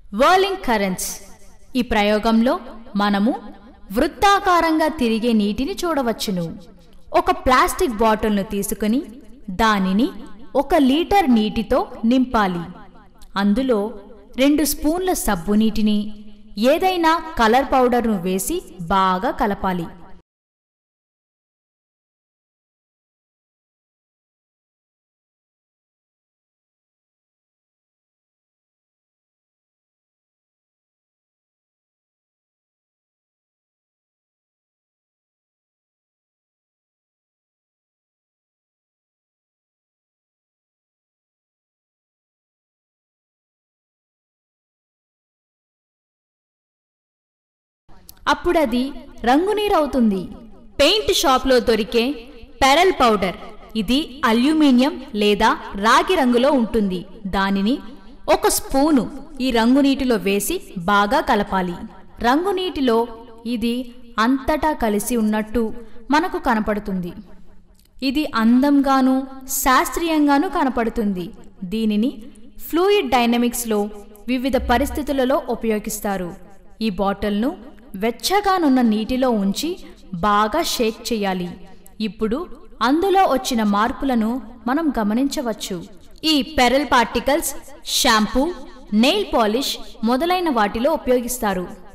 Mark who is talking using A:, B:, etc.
A: whirling currents ఈ ప్రయోగంలో మనము వృత్తాకారంగా తిరిగే నీటిని చూడవచ్చును ఒక ప్లాస్టిక్ బాటిల్ను తీసుకుని దానిని ఒక లీటర్ నీటితో నింపాలి అందులో రెండు స్పూన్ల సబ్బు నీటిని ఏదైనా కలర్ పౌడర్ను వేసి బాగా కలపాలి అప్పుడది రంగునీరవుతుంది పెయింట్ షాప్లో దొరికే పెరల్ పౌడర్ ఇది అల్యూమినియం లేదా రాగి రంగులో ఉంటుంది దానిని ఒక స్పూను ఈ రంగు నీటిలో వేసి బాగా కలపాలి రంగు నీటిలో ఇది అంతటా కలిసి ఉన్నట్టు మనకు కనపడుతుంది ఇది అందంగాను శాస్త్రీయంగాను కనపడుతుంది దీనిని ఫ్లూయిడ్ డైనమిక్స్లో వివిధ పరిస్థితులలో ఉపయోగిస్తారు ఈ బాటిల్ను వెచ్చగానున్న నీటిలో ఉంచి బాగా షేక్ చేయాలి ఇప్పుడు అందులో వచ్చిన మార్పులను మనం గమనించవచ్చు ఈ pearl particles shampoo nail polish మొదలైన వాటిలో ఉపయోగిస్తారు